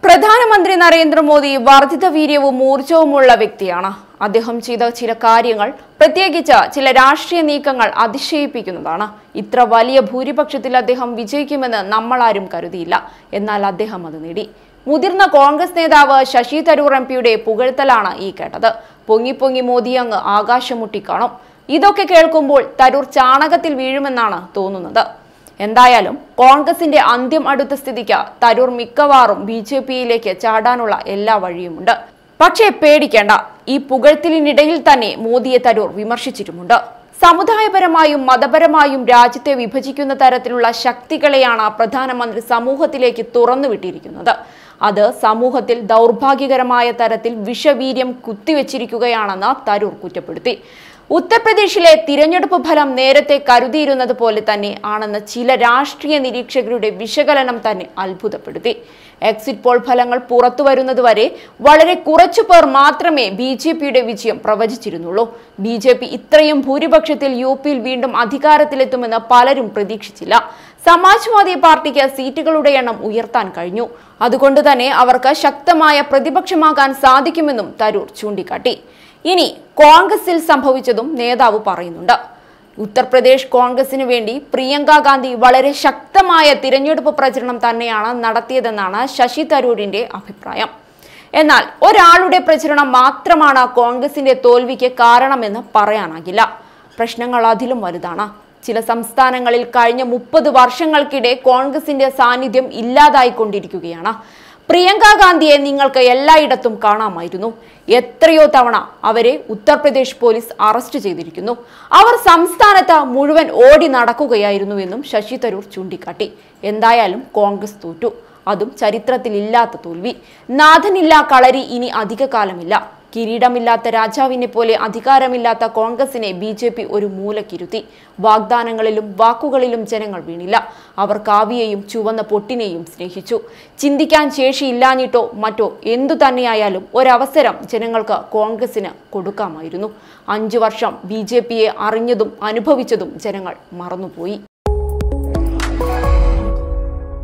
പ്രധാനമന്ത്രി നരേന്ദ്രമോദി വർദ്ധിത വീര്യവും ഊർജവുമുള്ള വ്യക്തിയാണ് അദ്ദേഹം ചെയ്ത ചില കാര്യങ്ങൾ പ്രത്യേകിച്ച് ചില രാഷ്ട്രീയ നീക്കങ്ങൾ അതിശയിപ്പിക്കുന്നതാണ് ഇത്ര വലിയ ഭൂരിപക്ഷത്തിൽ അദ്ദേഹം വിജയിക്കുമെന്ന് നമ്മളാരും കരുതിയില്ല എന്നാൽ അദ്ദേഹം അത് നേടി മുതിർന്ന കോൺഗ്രസ് നേതാവ് ശശി തരൂർ എം പിയുടെ പുകഴ്ത്തലാണ് ഈ കേട്ടത് പൊങ്ങി പൊങ്ങി മോദി അങ്ങ് ആകാശം മുട്ടിക്കാണും ഇതൊക്കെ കേൾക്കുമ്പോൾ തരൂർ ചാണകത്തിൽ വീഴുമെന്നാണ് തോന്നുന്നത് എന്തായാലും കോൺഗ്രസിന്റെ അന്ത്യം അടുത്ത സ്ഥിതിക്ക് തരൂർ മിക്കവാറും ബി ജെ പിയിലേക്ക് ചാടാനുള്ള എല്ലാ വഴിയുമുണ്ട് പക്ഷേ പേടിക്കേണ്ട ഈ പുകഴ്ത്തലിനിടയിൽ തന്നെ മോദിയെ തരൂർ വിമർശിച്ചിട്ടുമുണ്ട് സമുദായപരമായും മതപരമായും രാജ്യത്തെ വിഭജിക്കുന്ന തരത്തിലുള്ള ശക്തികളെയാണ് പ്രധാനമന്ത്രി സമൂഹത്തിലേക്ക് തുറന്നുവിട്ടിരിക്കുന്നത് അത് സമൂഹത്തിൽ ദൗർഭാഗ്യകരമായ തരത്തിൽ വിഷവീര്യം കുത്തിവെച്ചിരിക്കുകയാണെന്ന് തരൂർ കുറ്റപ്പെടുത്തി ഉത്തർപ്രദേശിലെ തിരഞ്ഞെടുപ്പ് ഫലം നേരത്തെ കരുതിയിരുന്നത് പോലെ തന്നെ ആണെന്ന് ചില രാഷ്ട്രീയ നിരീക്ഷകരുടെ വിശകലനം തന്നെ അത്ഭുതപ്പെടുത്തി എക്സിറ്റ് പോൾ ഫലങ്ങൾ പുറത്തു വരുന്നതുവരെ വളരെ കുറച്ചു പേർ മാത്രമേ ബി ജെ പിയുടെ വിജയം പ്രവചിച്ചിരുന്നുള്ളൂ ബി ജെ പി ഇത്രയും ഭൂരിപക്ഷത്തിൽ യു പിയിൽ വീണ്ടും അധികാരത്തിലെത്തുമെന്ന് പലരും പ്രതീക്ഷിച്ചില്ല സമാജ്വാദി പാർട്ടിക്ക് സീറ്റുകളുടെ എണ്ണം ഉയർത്താൻ കഴിഞ്ഞു അതുകൊണ്ട് തന്നെ അവർക്ക് ശക്തമായ പ്രതിപക്ഷമാകാൻ സാധിക്കുമെന്നും തരൂർ ചൂണ്ടിക്കാട്ടി ഇനി കോൺഗ്രസിൽ സംഭവിച്ചതും നേതാവ് പറയുന്നുണ്ട് ഉത്തർപ്രദേശ് കോൺഗ്രസിന് വേണ്ടി പ്രിയങ്ക ഗാന്ധി വളരെ ശക്തമായ തിരഞ്ഞെടുപ്പ് പ്രചരണം തന്നെയാണ് നടത്തിയതെന്നാണ് ശശി തരൂരിന്റെ അഭിപ്രായം എന്നാൽ ഒരാളുടെ പ്രചരണം മാത്രമാണ് കോൺഗ്രസിന്റെ തോൽവിക്ക് കാരണമെന്ന് പറയാനാകില്ല പ്രശ്നങ്ങൾ അതിലും വലുതാണ് ചില സംസ്ഥാനങ്ങളിൽ കഴിഞ്ഞ മുപ്പത് വർഷങ്ങൾക്കിടെ കോൺഗ്രസിന്റെ സാന്നിധ്യം ഇല്ലാതായിക്കൊണ്ടിരിക്കുകയാണ് പ്രിയങ്ക ഗാന്ധിയെ നിങ്ങൾക്ക് എല്ലായിടത്തും കാണാമായിരുന്നു എത്രയോ തവണ അവരെ ഉത്തർപ്രദേശ് പോലീസ് അറസ്റ്റ് ചെയ്തിരിക്കുന്നു അവർ സംസ്ഥാനത്ത് മുഴുവൻ ഓടി നടക്കുകയായിരുന്നുവെന്നും ശശി തരൂർ ചൂണ്ടിക്കാട്ടി എന്തായാലും കോൺഗ്രസ് തോറ്റു അതും ചരിത്രത്തിൽ ഇല്ലാത്ത തോൽവി നാഥനില്ലാ കളരി ഇനി അധിക കാലമില്ല കിരീടമില്ലാത്ത രാജാവിനെ പോലെ അധികാരമില്ലാത്ത കോൺഗ്രസിനെ ബി ജെ പി ഒരു മൂലക്കിരുത്തി വാഗ്ദാനങ്ങളിലും വാക്കുകളിലും ജനങ്ങൾ വീണില്ല അവർ കാവ്യയെയും ചുവന്ന പൊട്ടിനെയും സ്നേഹിച്ചു ചിന്തിക്കാൻ ശേഷിയില്ലാഞ്ഞിട്ടോ മറ്റോ എന്തു തന്നെയായാലും ഒരവസരം ജനങ്ങൾക്ക് കോൺഗ്രസിന് കൊടുക്കാമായിരുന്നു അഞ്ചു വർഷം ബി അറിഞ്ഞതും അനുഭവിച്ചതും ജനങ്ങൾ മറന്നുപോയി